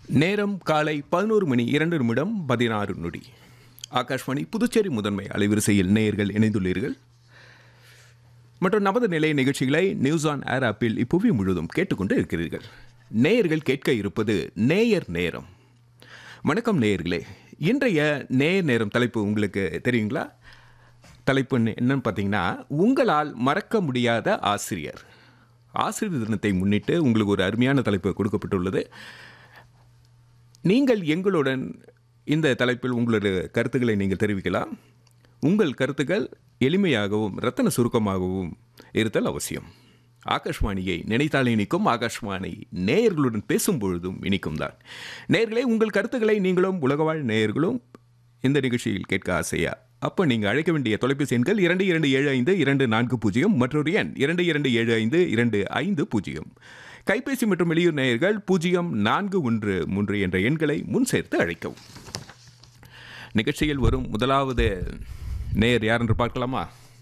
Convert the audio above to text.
நேரம் காலை பதினோரு மணி இரண்டு நிமிடம் பதினாறு நொடி ஆகாஷ்வாணி புதுச்சேரி முதன்மை அலைவரிசையில் நேயர்கள் இணைந்துள்ளீர்கள் மற்றும் நமது நிலைய நிகழ்ச்சிகளை நியூஸ் ஆன் ஏர் ஆப்பில் இப்புவி முழுவதும் கேட்டுக்கொண்டு இருக்கிறீர்கள் நேயர்கள் கேட்க இருப்பது நேயர் நேரம் வணக்கம் நேயர்களே இன்றைய நேயர் நேரம் தலைப்பு உங்களுக்கு தெரியுங்களா தலைப்பு என்ன- என்னன்னு பார்த்தீங்கன்னா உங்களால் மறக்க முடியாத ஆசிரியர் ஆசிரியர் தினத்தை முன்னிட்டு உங்களுக்கு ஒரு அருமையான தலைப்பு கொடுக்கப்பட்டுள்ளது நீங்கள் எங்களுடன் இந்த தலைப்பில் உங்களுடைய கருத்துக்களை நீங்கள் தெரிவிக்கலாம் உங்கள் கருத்துக்கள் எளிமையாகவும் ரத்தன சுருக்கமாகவும் இருத்தல் அவசியம் ஆகாஷ்வாணியை நினைத்தாலே இனிக்கும் ஆகாஷ்வாணி நேயர்களுடன் பேசும் பொழுதும் இனிக்கும் தான் நேயர்களே உங்கள் கருத்துக்களை நீங்களும் உலகவாழ் நேயர்களும் இந்த நிகழ்ச்சியில் கேட்க ஆசையா அப்போ நீங்கள் அழைக்க வேண்டிய தொலைபேசி எண்கள் இரண்டு இரண்டு ஏழு ஐந்து இரண்டு நான்கு பூஜ்ஜியம் மற்றொரு எண் இரண்டு இரண்டு ஏழு ஐந்து இரண்டு ஐந்து பூஜ்ஜியம் கைபேசி மற்றும் வெளியூர் நேயர்கள் பூஜ்ஜியம் நான்கு ஒன்று மூன்று என்ற எண்களை முன் சேர்த்து அழைக்கவும் நிகழ்ச்சியில் வரும் முதலாவது நேயர் யார் என்று பார்க்கலாமா